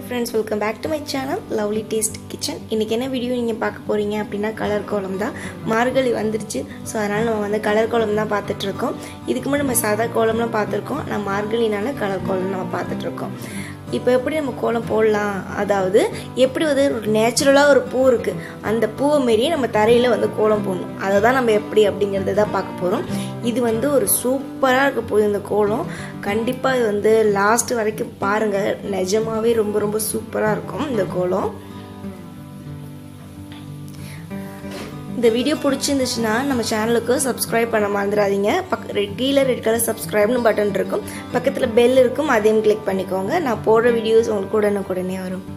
friends welcome back to my channel lovely taste kitchen இன்றைக்கி என்ன video நீங்கள் பார்க்க போகிறீங்க அப்படின்னா கலர் கோலம் தான் மார்கழி வந்துருச்சு ஸோ அதனால் நம்ம வந்து கலர் கோலம் தான் பார்த்துட்ருக்கோம் இதுக்கு முன்னாடி நம்ம சாதா கோலம்லாம் பார்த்துருக்கோம் நான் மார்கழினால கலர் கோலம் நம்ம பார்த்துட்ருக்கோம் இப்போ எப்படி நம்ம கோலம் போடலாம் அதாவது எப்படி வந்து ஒரு நேச்சுரலாக ஒரு பூ இருக்குது அந்த பூவை மாரியே நம்ம தரையில் வந்து கோலம் போடணும் அதை தான் நம்ம எப்படி அப்படிங்கிறத தான் பார்க்க போகிறோம் இது வந்து ஒரு சூப்பராக இருக்க போகுது இந்த கோலம் கண்டிப்பாக இது வந்து லாஸ்ட் வரைக்கும் பாருங்கள் நிஜமாவே ரொம்ப ரொம்ப சூப்பராக இருக்கும் இந்த கோலம் இந்த வீடியோ பிடிச்சிருந்துச்சுன்னா நம்ம சேனலுக்கு சப்ஸ்கிரைப் பண்ண மறந்துடாதீங்க பக் கீழே ரெட் கலர் சப்ஸ்கிரைப்னு பட்டன் இருக்கும் பக்கத்தில் பெல் இருக்கும் அதையும் கிளிக் பண்ணிக்கோங்க நான் போடுற வீடியோஸ் உங்களுக்கு உடனுக்குடனே வரும்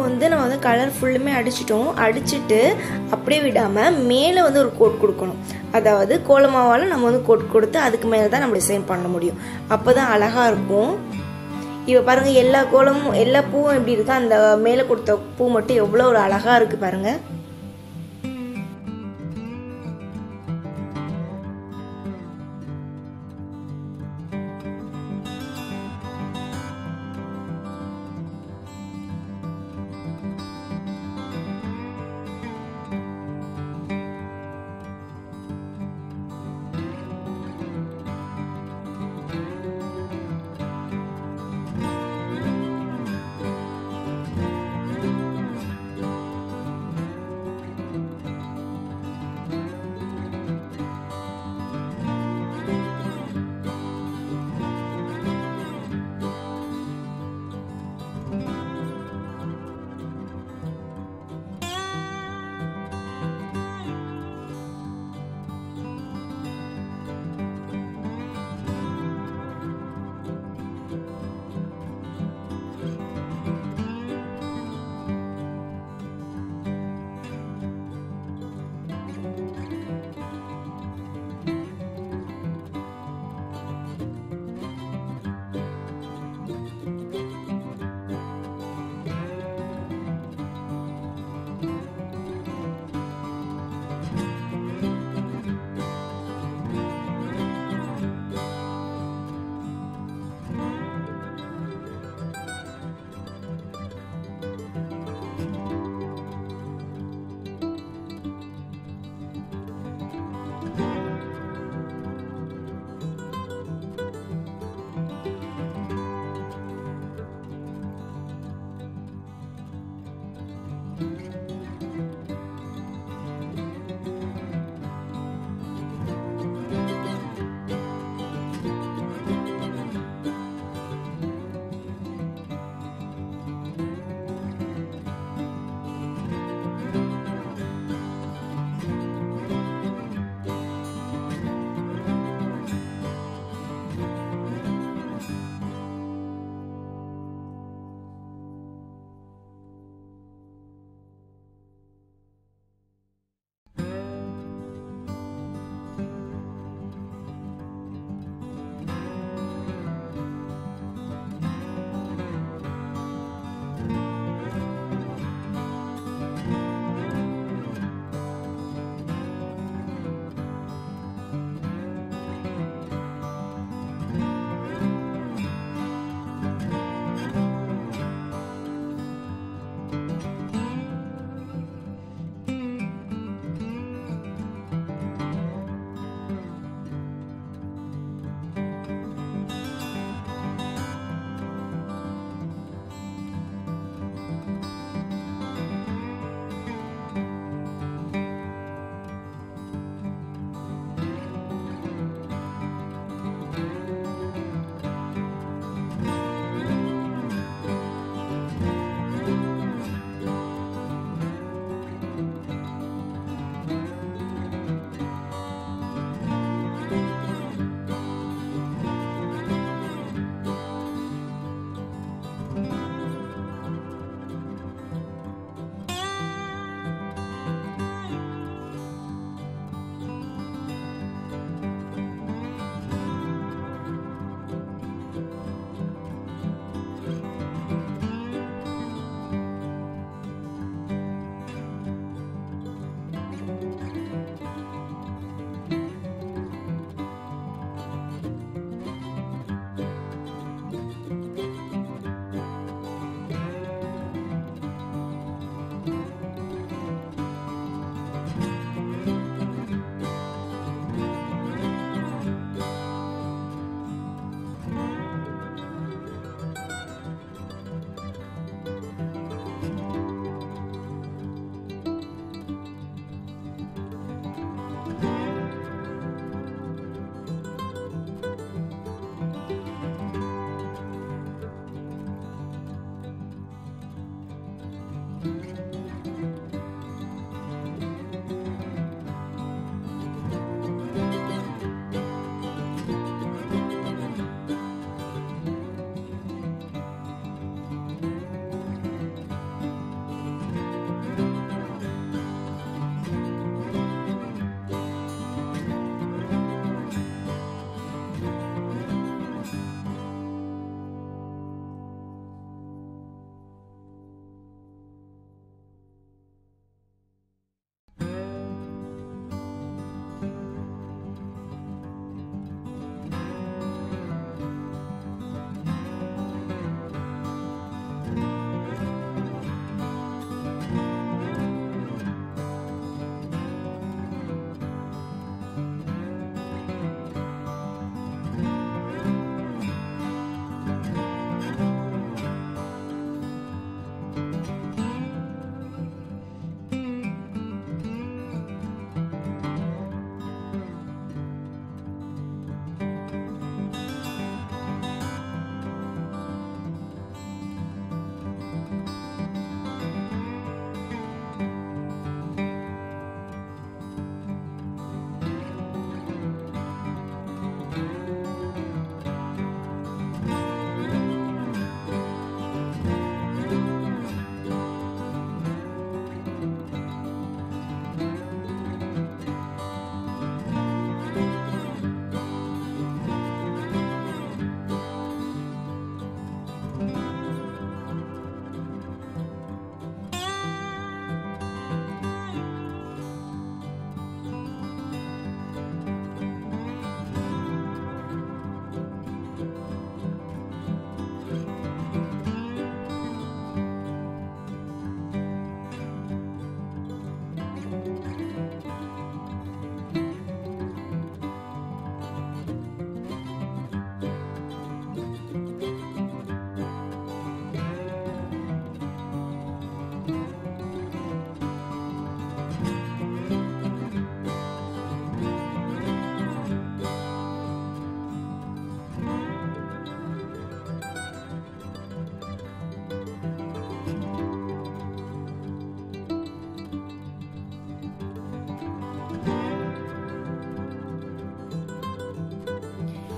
வந்து நம்ம வந்து கலர் ஃபுல்லுமே அடிச்சிட்டோம் அடிச்சுட்டு அப்படியே விடாமல் மேலே வந்து ஒரு கோட் கொடுக்கணும் அதாவது கோலமாவால் நம்ம வந்து கோட் கொடுத்து அதுக்கு மேலே தான் நம்ம டிசைன் பண்ண முடியும் அப்போ தான் அழகாக இருக்கும் இப்போ பாருங்கள் எல்லா கோலமும் எல்லா பூவும் எப்படி இருக்கோ அந்த மேலே கொடுத்த பூ மட்டும் எவ்வளோ ஒரு அழகாக இருக்குது பாருங்கள்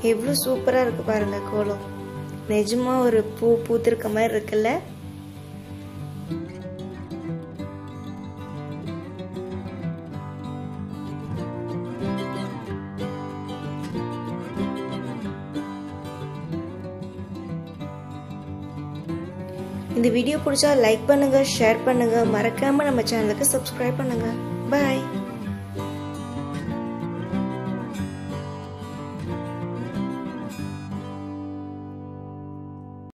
எவ்வளோ சூப்பராக இருக்கு பாருங்க கோலம் நிஜமா ஒரு பூ பூத்திருக்க மாதிரி இருக்குல்ல இந்த வீடியோ பிடிச்சா லைக் பண்ணுங்க ஷேர் பண்ணுங்க மறக்காம நம்ம சேனலுக்கு சப்ஸ்கிரைப் பண்ணுங்க பாய்